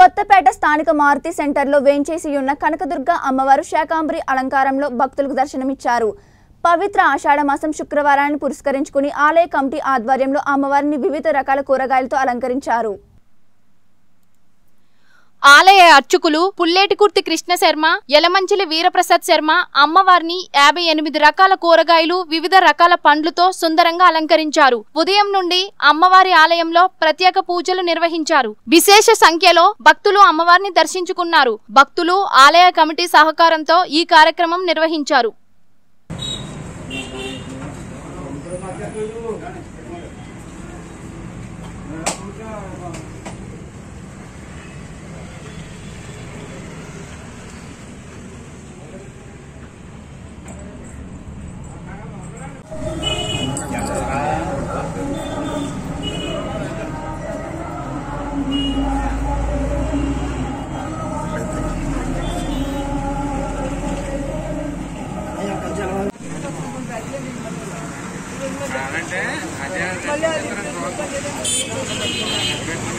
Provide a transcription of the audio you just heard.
కొత్తపేట స్థానిక మారుతి సెంటర్లో వేంచేసి ఉన్న కనకదుర్గ అమ్మవారు శాకాంబరి అలంకారంలో భక్తులకు దర్శనమిచ్చారు పవిత్ర ఆషాఢ మాసం శుక్రవారాన్ని పురస్కరించుకుని ఆలయ కమిటీ ఆధ్వర్యంలో అమ్మవారిని వివిధ రకాల కూరగాయలతో అలంకరించారు ఆలయ అర్చకులు పుల్లేటికుర్తి కృష్ణ శర్మ యలమంచిలి వీరప్రసాద్ శర్మ అమ్మవారిని యాభై ఎనిమిది రకాల కూరగాయలు వివిధ రకాల పండ్లతో సుందరంగా అలంకరించారు ఉదయం నుండి అమ్మవారి ఆలయంలో ప్రత్యేక పూజలు నిర్వహించారు విశేష సంఖ్యలో భక్తులు అమ్మవారిని దర్శించుకున్నారు భక్తులు ఆలయ కమిటీ సహకారంతో ఈ కార్యక్రమం నిర్వహించారు అంటే అదే